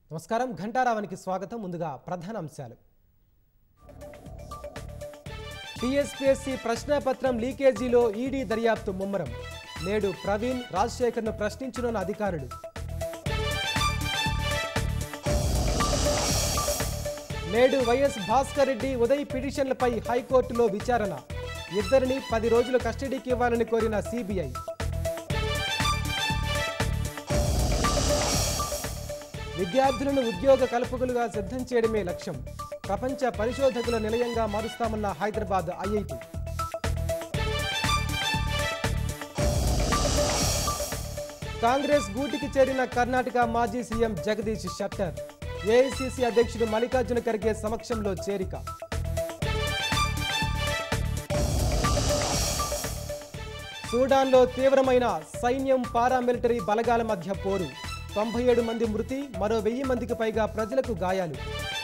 నమస్కారం ఘంటారావానికి స్వాగతం ముందుగా ప్రధాన అంశాలు టీఎస్పీఎస్సీ ప్రశ్నాపత్రం లీకేజీలో ఈడీ దర్యాప్తు ముమ్మరం నేడు ప్రవీణ్ రాజశేఖర్ను ప్రశ్నించనున్న అధికారులు నేడు వైఎస్ భాస్కర్ రెడ్డి ఉదయ్ పిటిషన్లపై హైకోర్టులో విచారణ ఇద్దరిని పది రోజులు కస్టడీకి ఇవ్వాలని కోరిన సిబిఐ విద్యార్థులను ఉద్యోగ కల్పకులుగా సిద్ధం చేయడమే లక్ష్యం ప్రపంచ పరిశోధకుల నిలయంగా మారుస్తామన్న హైదరాబాద్ ఐఐటి కాంగ్రెస్ గూటికి చేరిన కర్ణాటక మాజీ సీఎం జగదీష్ షట్టర్ ఏఐసిసి అధ్యక్షుడు మల్లికార్జున ఖర్గే సమక్షంలో చేరిక సూడాన్లో తీవ్రమైన సైన్యం పారామిలిటరీ బలగాల మధ్య పోరు తొంభై ఏడు మంది మృతి మరో వెయ్యి మందికి పైగా ప్రజలకు గాయాలు